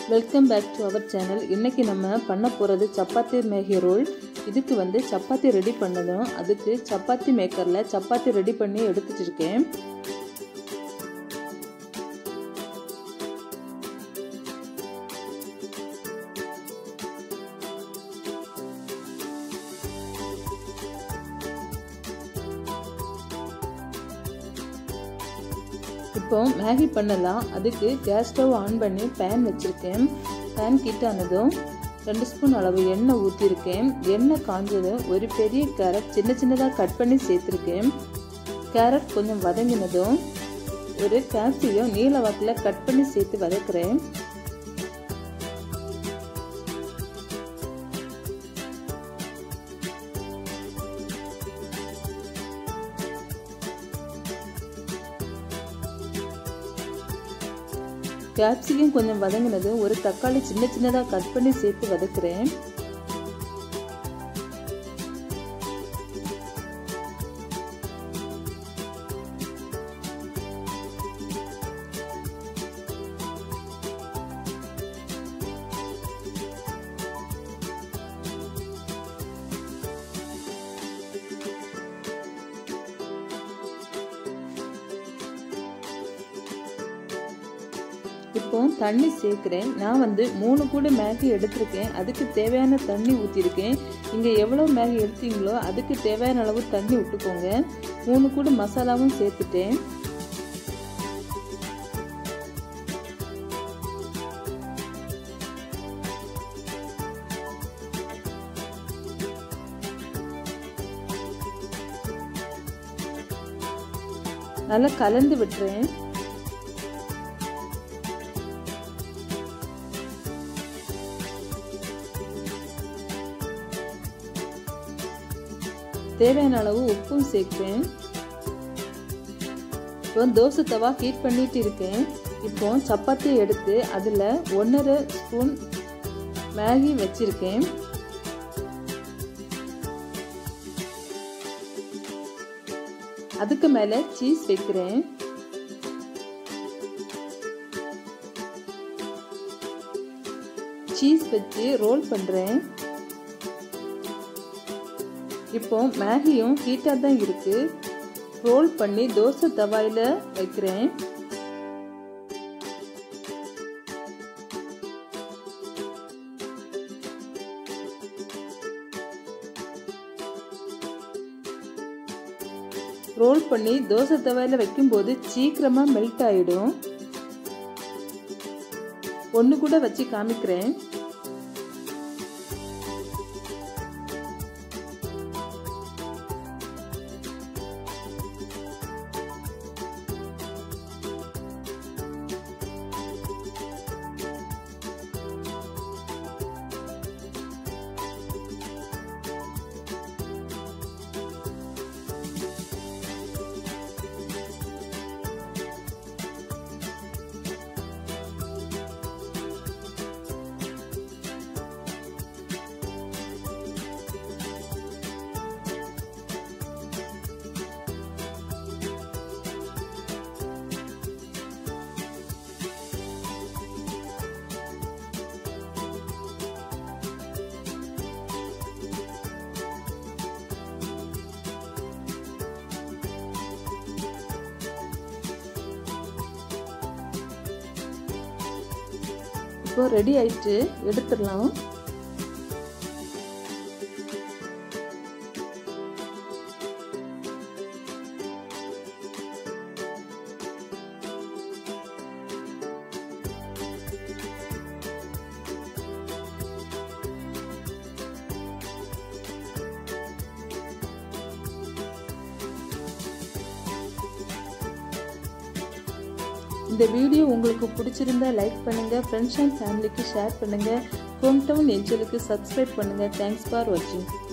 welcome back to our channel இன்றைக்கி நம்ம பண்ண போகிறது சப்பாத்தி மேகி ரோல் இதுக்கு வந்து சப்பாத்தி ரெடி பண்ணதும் அதுக்கு சப்பாத்தி மேக்கரில் சப்பாத்தி ரெடி பண்ணி எடுத்து வச்சுருக்கேன் இப்போ மேகி பண்ணலாம் அதுக்கு கேஸ் ஸ்டவ் ஆன் பண்ணி பேன் வச்சுருக்கேன் பேன் ஹீட்டானதும் ரெண்டு ஸ்பூன் அளவு எண்ணெய் ஊற்றிருக்கேன் எண்ணெய் காஞ்சதும் ஒரு பெரிய கேரட் சின்ன சின்னதாக கட் பண்ணி சேர்த்துருக்கேன் கேரட் கொஞ்சம் வதங்கினதும் ஒரு கேப்சிகம் நீல வாக்கில் கட் பண்ணி சேர்த்து வதக்குறேன் கேப்சிகம் கொஞ்சம் வதங்கினது ஒரு தக்காளி சின்ன சின்னதாக கட் பண்ணி சேர்த்து வதக்குறேன் இப்போ தண்ணி சேர்க்குறேன் நான் வந்து மூணு கூட மேகி எடுத்திருக்கேன் அதுக்கு தேவையான தண்ணி ஊற்றிருக்கேன் நீங்கள் எவ்வளோ மேகி எடுத்தீங்களோ அதுக்கு தேவையான அளவு தண்ணி விட்டுக்கோங்க மூணு கூட மசாலாவும் சேர்த்துட்டேன் நல்லா கலந்து விட்டுறேன் தேவையான அளவு உப்பும் சேர்க்கிறேன் இப்போ தோசை தவா ஹீட் பண்ணிட்டு இருக்கேன் இப்போ சப்பாத்தி எடுத்து அதில் ஒன்றரை ஸ்பூன் மேகி வச்சிருக்கேன் அதுக்கு மேலே சீஸ் வைக்கிறேன் சீஸ் வச்சு ரோல் பண்ணுறேன் இப்போ மேகியும் ஹீட்டாக தான் இருக்கு ரோல் பண்ணி தோசை தவாயில் வைக்கிறேன் ரோல் பண்ணி தோசை தவாயில் வைக்கும்போது சீக்கிரமாக மெல்ட் ஆகிடும் ஒன்று கூட வச்சு காமிக்கிறேன் இப்போ ரெடி ஆயிட்டு எடுத்துடலாம் இந்த வீடியோ உங்களுக்கு பிடிச்சிருந்தா லைக் பண்ணுங்கள் ஃப்ரெண்ட்ஸ் அண்ட் ஃபேமிலிக்கு ஷேர் பண்ணுங்கள் ஹோம் டவுன் எஞ்சலுக்கு சப்ஸ்கிரைப் பண்ணுங்கள் தேங்க்ஸ் ஃபார் வாட்சிங்